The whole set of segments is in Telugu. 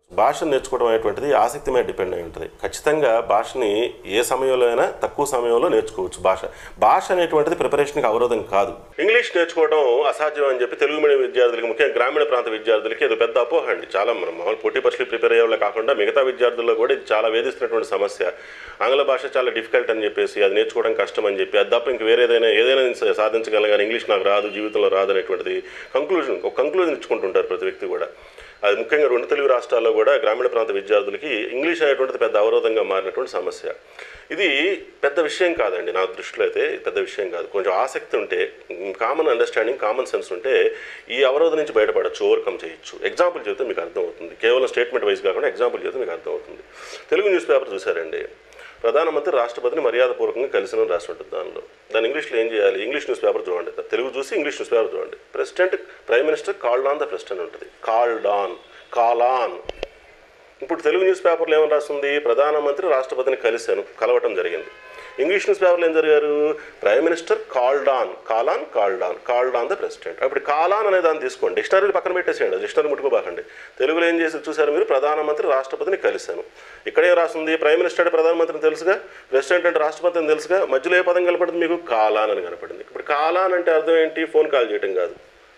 భాష నేర్చుకోవడం అనేటువంటిది ఆసక్తి మీద డిపెండ్ అయి ఉంటుంది ఖచ్చితంగా భాషని ఏ సమయంలో అయినా తక్కువ సమయంలో నేర్చుకోవచ్చు భాష భాష అనేటువంటిది ప్రిపరేషన్కి అవరోధం కాదు ఇంగ్లీష్ నేర్చుకోవడం అసాధ్యం అని చెప్పి తెలుగు మీడియం విద్యార్థులకి ముఖ్యంగా గ్రామీణ ప్రాంత విద్యార్థులకి ఇది పెద్ద అపోహ అండి చాలా మనం మామూలు పోటీ పరీక్షలు ప్రిపేర్ అయ్యే వాళ్ళే కాకుండా మిగతా విద్యార్థుల్లో కూడా ఇది చాలా వేధిస్తున్నటువంటి సమస్య ఆంగ్ల భాష చాలా డిఫికల్ట్ అని చెప్పేసి అది నేర్చుకోవడం కష్టం అని చెప్పి అది తప్ప ఇంక వేరేదైనా ఏదైనా నేను సాధించగలను కానీ ఇంగ్లీష్ నాకు రాదు జీవితంలో రాదు అనేటువంటిది కంక్లూజన్ ఒక కంక్లూజన్ ఇచ్చుకుంటుంటారు ప్రతి వ్యక్తి కూడా అది ముఖ్యంగా రెండు తెలుగు రాష్ట్రాల్లో కూడా గ్రామీణ ప్రాంత విద్యార్థులకి ఇంగ్లీష్ అనేటువంటిది పెద్ద అవరోధంగా మారినటువంటి సమస్య ఇది పెద్ద విషయం కాదండి నా దృష్టిలో అయితే పెద్ద విషయం కాదు కొంచెం ఆసక్తి ఉంటే కామన్ అండర్స్టాండింగ్ కామన్ సెన్స్ ఉంటే ఈ అవరోధం నుంచి బయటపడచ్చు ఓవర్కమ్ చేయొచ్చు ఎగ్జాంపుల్ చెబితే మీకు అర్థమవుతుంది కేవలం స్టేట్మెంట్ వైజ్ కాకుండా ఎగ్జాంపుల్ చెబితే మీకు అర్థమవుతుంది తెలుగు న్యూస్ పేపర్ చూసారండి ప్రధానమంత్రి రాష్ట్రపతిని మర్యాదపూర్వకంగా కలిసిన రాసి ఉంటుంది దానిలో దాని ఇంగ్లీష్లో ఏం చేయాలి ఇంగ్లీష్ న్యూస్ పేపర్ చూడండి తెలుగు చూసి ఇంగ్లీష్ న్యూస్ పేపర్ చూడండి president prime minister called on the president ఉంటుంది కాల్డ్ ఆన్ కాల్ ఆన్ ఇప్పుడు తెలుగు న్యూస్ పేపర్లో ఏమని రాస్తుంది ప్రధానమంత్రి రాష్ట్రపతిని కలిశాను కలవటం జరిగింది ఇంగ్లీష్ న్యూస్ పేపర్లో ఏం జరిగారు prime minister called on call on called on called on the president అప్పుడు కాల్ ఆన్ అనే దాన్ని తీసుకోండి డిక్షనరీ పక్కన పెట్టేసేయండి డిక్షనరీ ముట్టుకోబాకండి తెలుగులో ఏం చేసి చూసారు మీరు ప్రధానమంత్రి రాష్ట్రపతిని కలిశాను ఇక్కడ ఏం రాస్తుంది ప్రైమ్ మినిస్టర్ అంటే ప్రధానమంత్రిని తెలుసుగా ప్రెసిడెంట్ అంటే రాష్ట్రపతిని తెలుసుగా మధ్యలో ఏ పదం కనపడింది మీకు కాలాన్ అని కనపడింది ఇప్పుడు కాలాన్ అంటే అర్థం ఏంటి ఫోన్ కాల్ చేయటం కాదు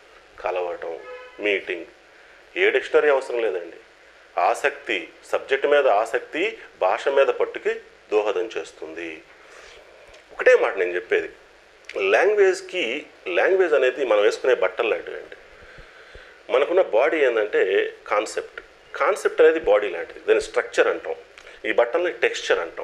కలవటం మీటింగ్ ఏ డిక్షనరీ అవసరం లేదండి ఆసక్తి సబ్జెక్ట్ మీద ఆసక్తి భాష మీద పట్టుకి దోహదం చేస్తుంది ఒకటే మాట నేను చెప్పేది లాంగ్వేజ్కి లాంగ్వేజ్ అనేది మనం వేసుకునే బట్టలు లాంటివండి మనకున్న బాడీ ఏంటంటే కాన్సెప్ట్ కాన్సెప్ట్ అనేది బాడీ లాంటిది దాని స్ట్రక్చర్ అంటాం ఈ బట్టల్ని టెక్స్చర్ అంటాం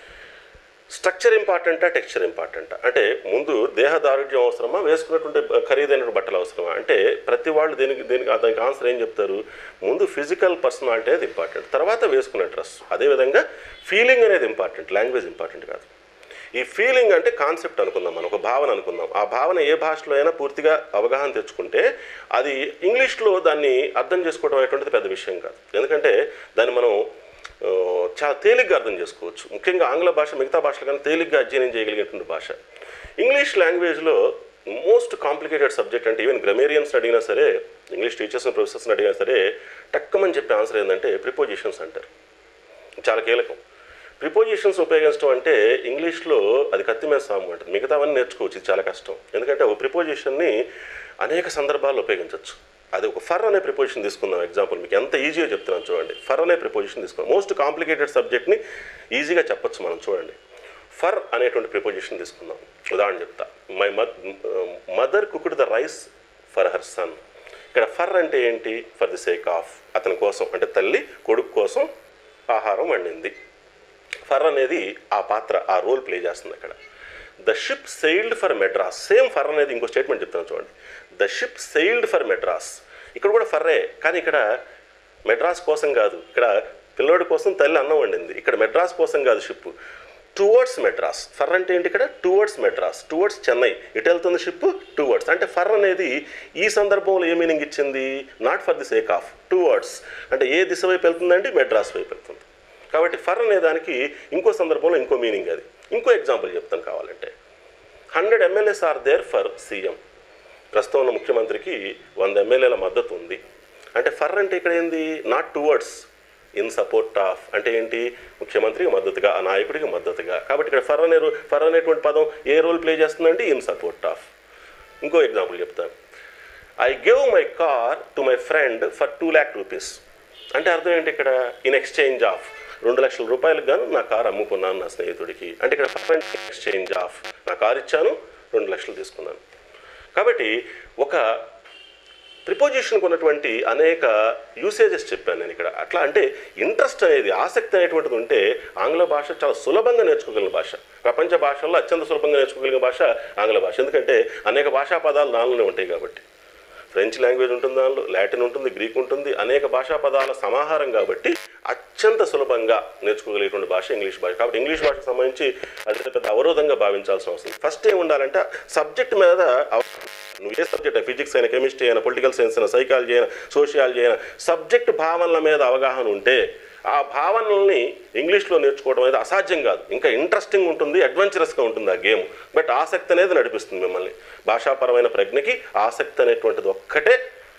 స్ట్రక్చర్ ఇంపార్టెంటా టెక్స్చర్ ఇంపార్టెంటా అంటే ముందు దేహ దారుఢ్యం అవసరమా వేసుకున్నటువంటి ఖరీదైన బట్టలు అవసరమా అంటే ప్రతి వాళ్ళు దీనికి దీనికి దానికి ఆన్సర్ ఏం చెప్తారు ముందు ఫిజికల్ పర్సనాలిటీ అనేది ఇంపార్టెంట్ తర్వాత వేసుకునే డ్రెస్ అదేవిధంగా ఫీలింగ్ అనేది ఇంపార్టెంట్ లాంగ్వేజ్ ఇంపార్టెంట్ కాదు ఈ ఫీలింగ్ అంటే కాన్సెప్ట్ అనుకుందాం మనం ఒక భావన అనుకుందాం ఆ భావన ఏ భాషలో అయినా పూర్తిగా అవగాహన తెచ్చుకుంటే అది ఇంగ్లీష్లో దాన్ని అర్థం చేసుకోవడం అనేటువంటిది పెద్ద విషయం కాదు ఎందుకంటే దాన్ని మనం ఆ, చాలా తేలిగ్గా అర్థం చేసుకోవచ్చు ముఖ్యంగా ఆంగ్ల భాష మిగతా భాషల కన్నా తేలిగ్గా అధ్యయనం చేయగలిగేటువంటి భాష ఇంగ్లీష్ లాంగ్వేజ్లో మోస్ట్ కాంప్లికేటెడ్ సబ్జెక్ట్ అంటే ఈవెన్ గ్రమేరియన్స్ అడిగినా సరే ఇంగ్లీష్ టీచర్స్ ప్రొఫెసర్స్ని అడిగినా సరే టక్కమని చెప్పే ఆన్సర్ ఏంటంటే ప్రిపోజిషన్స్ అంటారు చాలా కీలకం ప్రిపోజిషన్స్ ఉపయోగించడం అంటే ఇంగ్లీష్లో అది కత్తి మీద సాము అంటుంది మిగతావన్నీ నేర్చుకోవచ్చు ఇది చాలా కష్టం ఎందుకంటే ఒక ప్రిపోజిషన్ని అనేక సందర్భాల్లో ఉపయోగించవచ్చు అది ఒక ఫర్ అనే ప్రిపోజిషన్ తీసుకుందాం ఎగ్జాంపుల్ మీకు ఎంత ఈజీగా చెప్తున్నాను చూడండి ఫర్ అనే ప్రిపోజిషన్ తీసుకుందాం మోస్ట్ కాంప్లికేటెడ్ సబ్జెక్ట్ని ఈజీగా చెప్పొచ్చు మనం చూడండి ఫర్ అనేటువంటి ప్రిపోజిషన్ తీసుకుందాం ఉదాహరణ చెప్తా my mother cooked the rice for her son ఇక్కడ ఫర్ అంటే ఏంటి ఫర్ ది సేక్ ఆఫ్ అతని కోసం అంటే తల్లి కొడుకు కోసం ఆహారం వండింది ఫర్ అనేది ఆ పాత్ర ఆ రోల్ ప్లే చేస్తుంది అక్కడ the ship sailed for Madras same for అనేది ఇంకో స్టేట్మెంట్ చెప్తాను చూడండి the ship sailed for Madras ఇక్కడ కూడా ఫర్రే కానీ ఇక్కడ మెడ్రాస్ కోసం కాదు ఇక్కడ పిల్లోడి కోసం తల్లి అన్నం వండింది ఇక్కడ మెడ్రాస్ కోసం కాదు షిప్ టువర్డ్స్ మెడ్రాస్ ఫర్ అంటే ఏంటి ఇక్కడ టువర్డ్స్ మెడ్రాస్ టువర్డ్స్ చెన్నై ఇటు వెళ్తుంది షిప్ టువర్డ్స్ అంటే ఫర్ అనేది ఈ సందర్భంలో ఏ మీనింగ్ ఇచ్చింది not for the sake of towards అంటే ఏ దిశ వైపు వెళ్తుందండి మెడ్రాస్ వైపు వెళ్తుంది కాబట్టి ఫర్ అనే దానికి ఇంకో సందర్భంలో ఇంకో మీనింగ్ అది ఇంకో ఎగ్జాంపుల్ చెప్తాను కావాలంటే hundred MLAs are there for CM ప్రస్తుతం ఉన్న ముఖ్యమంత్రికి వంద ఎమ్మెల్యేల మద్దతు ఉంది అంటే ఫర్ అంటే ఇక్కడ ఏంది not towards in support of అంటే ఏంటి ముఖ్యమంత్రికి మద్దతుగా ఆ నాయకుడికి మద్దతుగా కాబట్టి ఇక్కడ ఫర్ అనే రో- ఫర్ అనేటువంటి పదం ఏ రోల్ ప్లే చేస్తుందంటే ఇన్ సపోర్ట్ ఆఫ్ ఇంకో ఎగ్జాంపుల్ చెప్తాను I give my car to my friend for two lakh rupees అంటే అర్థం ఏంటి ఇక్కడ ఇన్ ఎక్స్చేంజ్ ఆఫ్ రెండు లక్షల రూపాయలకు గాను నా కార్ అమ్ముకున్నాను నా స్నేహితుడికి అంటే ఇక్కడ ఫర్ ఎక్స్చేంజ్ ఆఫ్ నా కార్ ఇచ్చాను రెండు లక్షలు తీసుకున్నాను కాబట్టి ఒక ప్రిపోజిషన్కి ఉన్నటువంటి అనేక యూసేజెస్ చెప్పాను నేను ఇక్కడ అట్లా అంటే ఇంట్రెస్ట్ అనేది ఆసక్తి అనేటువంటిది ఉంటే ఆంగ్ల భాష చాలా సులభంగా నేర్చుకోగలిగిన భాష ప్రపంచ భాషల్లో అత్యంత సులభంగా నేర్చుకోగలిగిన భాష ఆంగ్ల భాష ఎందుకంటే అనేక భాషా పదాలు దానిలోనే ఉంటాయి కాబట్టి ఫ్రెంచ్ లాంగ్వేజ్ ఉంటుంది దానిలో లాటిన్ ఉంటుంది గ్రీక్ ఉంటుంది అనేక భాషా పదాల సమాహారం కాబట్టి అత్యంత సులభంగా నేర్చుకోగలిగేటువంటి భాష ఇంగ్లీష్ భాష కాబట్టి ఇంగ్లీష్ భాషకు సంబంధించి అది పెద్ద అవరోధంగా భావించాల్సిన అవసరం ఫస్ట్ ఏం ఉండాలంటే సబ్జెక్ట్ మీద అవ- నువ్వు ఏ సబ్జెక్ట్ ఫిజిక్స్ అయినా కెమిస్ట్రీ అయినా పొలిటికల్ సైన్స్ అయినా సైకాలజీ అయినా సోషియాలజీ అయినా సబ్జెక్ట్ భావనల మీద అవగాహన ఉంటే ఆ భావనల్ని ఇంగ్లీష్లో నేర్చుకోవడం అనేది అసాధ్యం కాదు ఇంకా ఇంట్రెస్టింగ్ ఉంటుంది అడ్వెంచరస్గా ఉంటుంది ఆ గేమ్ బట్ ఆసక్తి అనేది నడిపిస్తుంది మిమ్మల్ని భాషాపరమైన ప్రజ్ఞకి ఆసక్తి అనేటువంటిది ఒక్కటే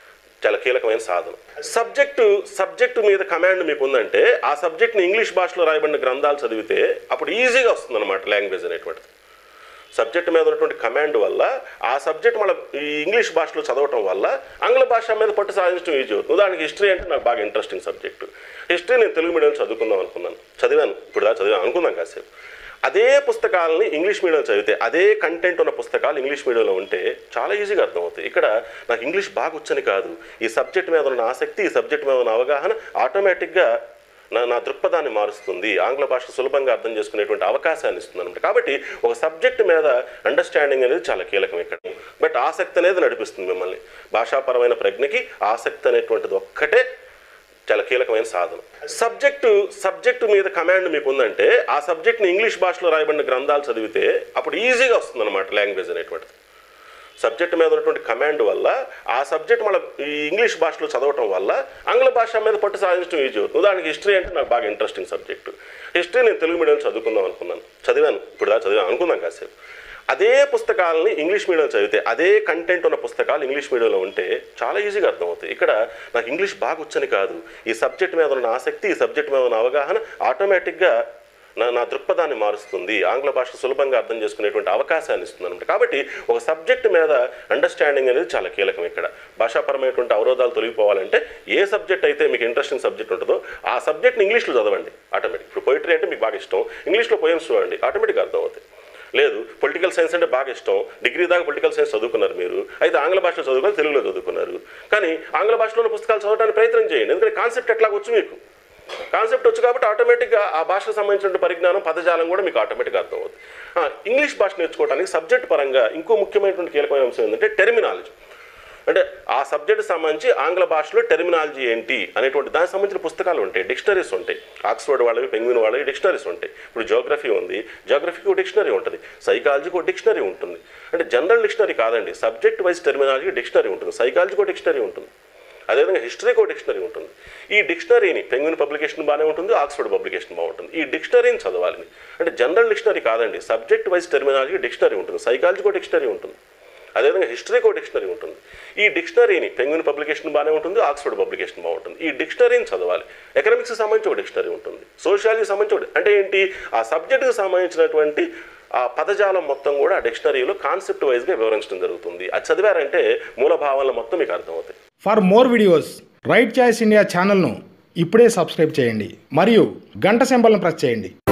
చాలా కీలకమైన సాధన సబ్జెక్టు సబ్జెక్టు మీద కమాండ్ మీకు ఉందంటే ఆ సబ్జెక్ట్ని ఇంగ్లీష్ భాషలో రాయబడిన గ్రంథాలు చదివితే అప్పుడు ఈజీగా వస్తుంది అనమాట లాంగ్వేజ్ అనేటువంటిది సబ్జెక్ట్ మీద ఉన్నటువంటి కమాండ్ వల్ల ఆ సబ్జెక్ట్ మన ఈ ఇంగ్లీష్ భాషలో చదవటం వల్ల ఆంగ్ల భాష మీద పట్టు సాధించడం ఈజీ అవుతుంది ఉదాహరణకి హిస్టరీ అంటే నాకు బాగా ఇంట్రెస్టింగ్ సబ్జెక్ట్ హిస్టరీ నేను తెలుగు మీడియం చదువుకుందాం అనుకున్నాను చదివాను ఇప్పుడు దా చదివాను అనుకుందాం కాసేపు అదే పుస్తకాలని ఇంగ్లీష్ మీడియం చదివితే అదే కంటెంట్ ఉన్న పుస్తకాలు ఇంగ్లీష్ మీడియంలో ఉంటే చాలా ఈజీగా అర్థమవుతాయి ఇక్కడ నాకు ఇంగ్లీష్ బాగా వచ్చని కాదు ఈ సబ్జెక్ట్ మీద ఉన్న ఆసక్తి ఈ సబ్జెక్ట్ మీద ఉన్న అవగాహన ఆటోమేటిక్గా నా నా దృక్పథాన్ని మారుస్తుంది ఆంగ్ల భాష సులభంగా అర్థం చేసుకునేటువంటి అవకాశాన్ని ఇస్తుంది అనమాట కాబట్టి ఒక సబ్జెక్ట్ మీద అండర్స్టాండింగ్ అనేది చాలా కీలకం ఇక్కడ బట్ ఆసక్తి అనేది నడిపిస్తుంది మిమ్మల్ని భాషాపరమైన ప్రజ్ఞకి ఆసక్తి అనేటువంటిది ఒక్కటే చాలా కీలకమైన సాధన సబ్జెక్టు సబ్జెక్టు మీద కమాండ్ మీకు ఉందంటే ఆ సబ్జెక్ట్ని ఇంగ్లీష్ భాషలో రాయబడిన గ్రంథాలు చదివితే అప్పుడు ఈజీగా వస్తుంది అనమాట లాంగ్వేజ్ అనేటువంటిది సబ్జెక్ట్ మీద ఉన్నటువంటి కమాండ్ వల్ల ఆ సబ్జెక్ట్ మన ఈ ఇంగ్లీష్ భాషలో చదవటం వల్ల ఆంగ్ల భాష మీద పట్టు సాధించడం ఈజీ అవుతుంది ఉదాహరణకి హిస్టరీ అంటే నాకు బాగా ఇంట్రెస్టింగ్ సబ్జెక్టు హిస్టరీ నేను తెలుగు మీడియం చదువుకుందాం అనుకున్నాను చదివాను ఇప్పుడు దా చదివాను అనుకుందాం కాసేపు అదే పుస్తకాలని ఇంగ్లీష్ మీడియం చదివితే అదే కంటెంట్ ఉన్న పుస్తకాలు ఇంగ్లీష్ మీడియంలో ఉంటే చాలా ఈజీగా అర్థమవుతాయి ఇక్కడ నాకు ఇంగ్లీష్ బాగా వచ్చని కాదు ఈ సబ్జెక్ట్ మీద ఉన్న ఆసక్తి ఈ సబ్జెక్ట్ మీద ఉన్న అవగాహన ఆటోమేటిక్గా నా నా దృక్పథాన్ని మారుస్తుంది ఆంగ్ల భాష సులభంగా అర్థం చేసుకునేటువంటి అవకాశాన్ని ఇస్తుంది అనమాట కాబట్టి ఒక సబ్జెక్ట్ మీద అండర్స్టాండింగ్ అనేది చాలా కీలకం ఇక్కడ భాషాపరమైనటువంటి అవరోధాలు తొలగిపోవాలంటే ఏ సబ్జెక్ట్ అయితే మీకు ఇంట్రెస్టింగ్ సబ్జెక్ట్ ఉంటుందో ఆ సబ్జెక్ట్ని ఇంగ్లీష్లో చదవండి ఆటోమేటిక్ ఇప్పుడు పోయిటరీ అంటే మీకు బాగా ఇష్టం ఇంగ్లీష్లో పోయమ్స్ చూడండి ఆటోమేటిక్గా అర్థమవుతాయి లేదు పొలిటికల్ సైన్స్ అంటే బాగా ఇష్టం డిగ్రీ దాకా పొలిటికల్ సైన్స్ చదువుకున్నారు మీరు అయితే ఆంగ్ల భాషలో చదువుకొని తెలుగులో చదువుకున్నారు కానీ ఆంగ్ల భాషలోని పుస్తకాలు చదవడానికి ప్రయత్నం చేయండి ఎందుకంటే కాన్సెప్ట్ ఎట్లాగొచ్చు మీకు కాన్సెప్ట్ వచ్చు కాబట్టి ఆటోమేటిక్గా ఆ భాషకు సంబంధించిన పరిజ్ఞానం పదజాలం కూడా మీకు ఆటోమేటిక్గా అర్థమవుతుంది ఆ, ఇంగ్లీష్ భాష నేర్చుకోవడానికి సబ్జెక్ట్ పరంగా ఇంకో ముఖ్యమైనటువంటి కీలకమైన అంశం ఏంటంటే టెర్మినాలజీ అంటే ఆ సబ్జెక్ట్ సంబంధించి ఆంగ్ల భాషలో టెర్మినాలజీ ఏంటి అనేటువంటి దానికి సంబంధించిన పుస్తకాలు ఉంటాయి డిక్షనరీస్ ఉంటాయి ఆక్స్ఫర్డ్ వాళ్ళవి పెంగ్విన్ వాళ్ళవి డిక్షనరీస్ ఉంటాయి ఇప్పుడు జోగ్రఫీ ఉంది జోగ్రఫీకి ఒక డిక్షనరీ ఉంటుంది సైకాలజీకి ఒక డిక్షనరీ ఉంటుంది అంటే జనరల్ డిక్షనరీ కాదండి సబ్జెక్ట్ వైజ్ టెర్మినాలజీ డిక్షనరీ ఉంటుంది సైకాలజీకి ఒక డిక్షనరీ ఉంటుంది అదేవిధంగా హిస్టరీకి ఒక డిక్షనరీ ఉంటుంది ఈ డిక్షనరీని పెంగ్విన్ పబ్లికేషన్ బాగానే ఉంటుంది ఆక్స్ఫర్డ్ పబ్లికేషన్ బాగుంటుంది ఈ డిక్షనరీని చదవాలి అంటే జనరల్ డిక్షనరీ కాదండి సబ్జెక్ట్ వైజ్ టెర్మినాలజీ డిక్షనరీ ఉంటుంది సైకాలజీకి ఒక డిక్షనరీ ఉంటుంది అదేవిధంగా హిస్టరీకి ఒక డిక్షనరీ ఉంటుంది ఈ డిక్షనరీని పెంగ్విన్ పబ్లికేషన్ బాగానే ఉంటుంది ఆక్స్ఫర్డ్ పబ్లికేషన్ బాగుంటుంది ఈ డిక్షనరీని చదవాలి ఎకనామిక్స్కి సంబంధించి ఒక డిక్షనరీ ఉంటుంది సోషాలజీకి సంబంధించి ఒక అంటే ఏంటి ఆ సబ్జెక్టుకి సంబంధించినటువంటి ఆ పదజాలం మొత్తం కూడా ఆ డిక్షనరీలో కాన్సెప్ట్ వైజ్గా వివరించడం జరుగుతుంది అది చదివారంటే మూల భావాలను మొత్తం మీకు అర్థమవుతాయి for more videos right choice India ఛానల్ను ఇప్పుడే సబ్స్క్రైబ్ చేయండి మరియు గంట సింబల్ను ప్రెస్ చేయండి